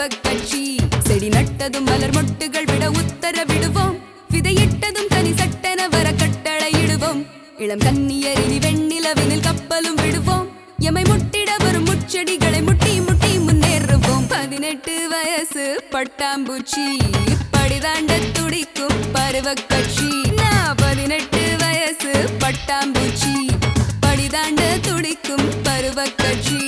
கட்சி செடி நட்டதும் மலர் மொட்டுகள் விட உத்தரவிடுவோம் விதையிட்டதும் தனி சட்டென வர கட்டளையிடுவோம் இளம் கன்னியரினி வெண்ணிலவினில் கப்பலும் விடுவோம் எமை முட்டிட வரும் முச்செடிகளை முட்டி முட்டி முன்னேறுவோம் பதினெட்டு வயசு பட்டாம்பூச்சி படிதாண்ட துடிக்கும் பருவ கட்சி நான் பதினெட்டு வயசு பட்டாம்பூச்சி படிதாண்ட துடிக்கும் பருவ கட்சி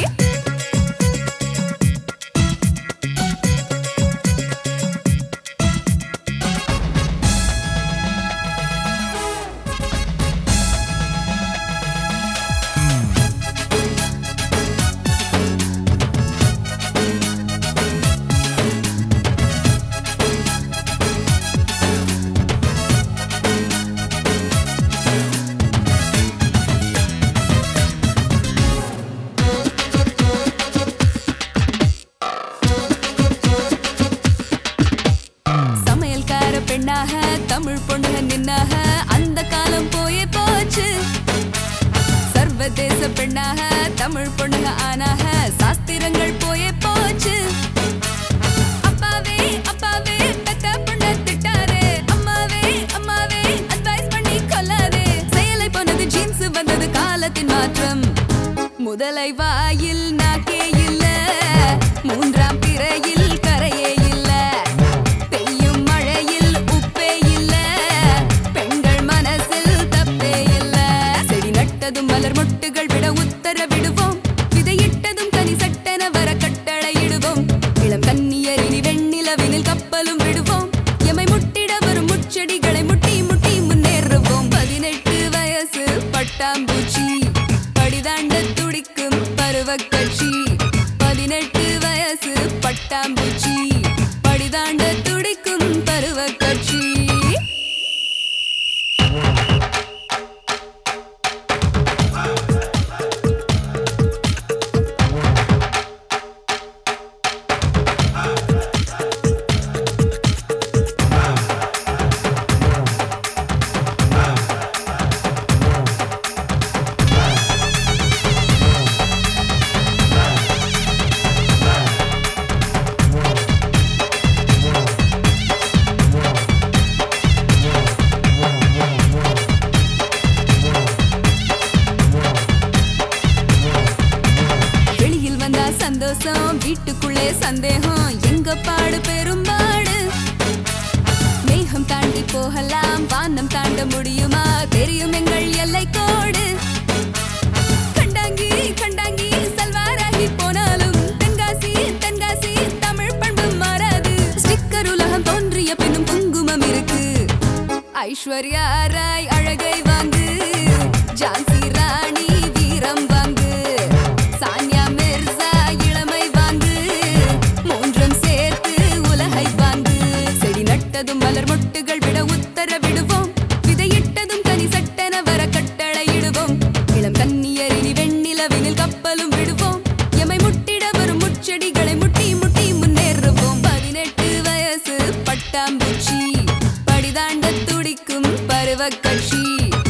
சமையல்கார பெண்ணாக தமிழ் பொண்ணுக நின்னாக அந்த காலம் போயே போச்சு சர்வதேச பெண்ணாக தமிழ் பொண்ணுக ஆனாக சாஸ்திரங்கள் போயே போச்சு அப்பாவே அப்பாவே பெத்த பொண்ண திட்டாரே அம்மாவே அம்மாவே அட்வைஸ் பண்ணி கொல்லாதே செயலை போனது ஜீன்ஸ் வந்தது காலத்தின் மாற்றம் முதலை வாயில் நாக்கே இல்ல மூன்றாம் பிறையில் கரையே இல்ல பெய்யும் மழையில் உப்பே இல்ல பெண்கள் மனசில் தப்பே இல்ல செடி நட்டதும் மலர் மொட்டுகள் விட உத்தரவிடுவோம் விதையிட்டதும் தனி சட்டென வர கட்டளையிடுவோம் இளம் கன்னியரினி வெண்ணிலவினில் கப்பலும் விடுவோம் எமை முட்டிட வரும் முச்செடிகளை முட்டி முட்டி முன்னேறுவோம் பதினெட்டு வயசு பட்டாம்பூச்சி படிதாண்ட துடிக்கும் பருவ கட்சி பதினெட்டு வயசு பட்டாம்பூச்சி படிதாண்ட துடிக்கும் பருவ கட்சி வெளியில் வந்தா சந்தோஷம் வீட்டுக்குள்ளே சந்தேகம் எங்க பாடு பெரும்பாடு மேகம் தாண்டி போகலாம் வானம் தாண்ட முடியுமா தெரியும் எங்கள் எல்லை கோடு கண்டாங்கி கண்டாங்கி சல்வாராகி போனாலும் தென்காசி தென்காசி தமிழ் பண்பு மாறாது ஸ்டிக்கர் உலகம் தோன்றிய பின்னும் குங்குமம் இருக்கு ஐஸ்வர்யா ராய் அழகை வாங்கு ஜான்சி ராணி வீரம் வாங்கு சானியா மிர்சா இளமை வாங்கு மூன்றும் சேர்த்து உலகை வாங்கு செடி நட்டதும் மலர் மொட்டுகள் விட உத்தரவிடுவோம் விதையிட்டதும் தனி சட்டென வர கட்டளையிடுவோம் இளம் கன்னியரினி வெண்ணிலவினில் கப்பலும் விடுவோம் எமை முட்டிட வரும் முச்செடிகளை முட்டி முட்டி முன்னேறுவோம் பதினெட்டு வயசு பட்டாம்பூச்சி படிதாண்ட துடிக்கும் பருவ கட்சி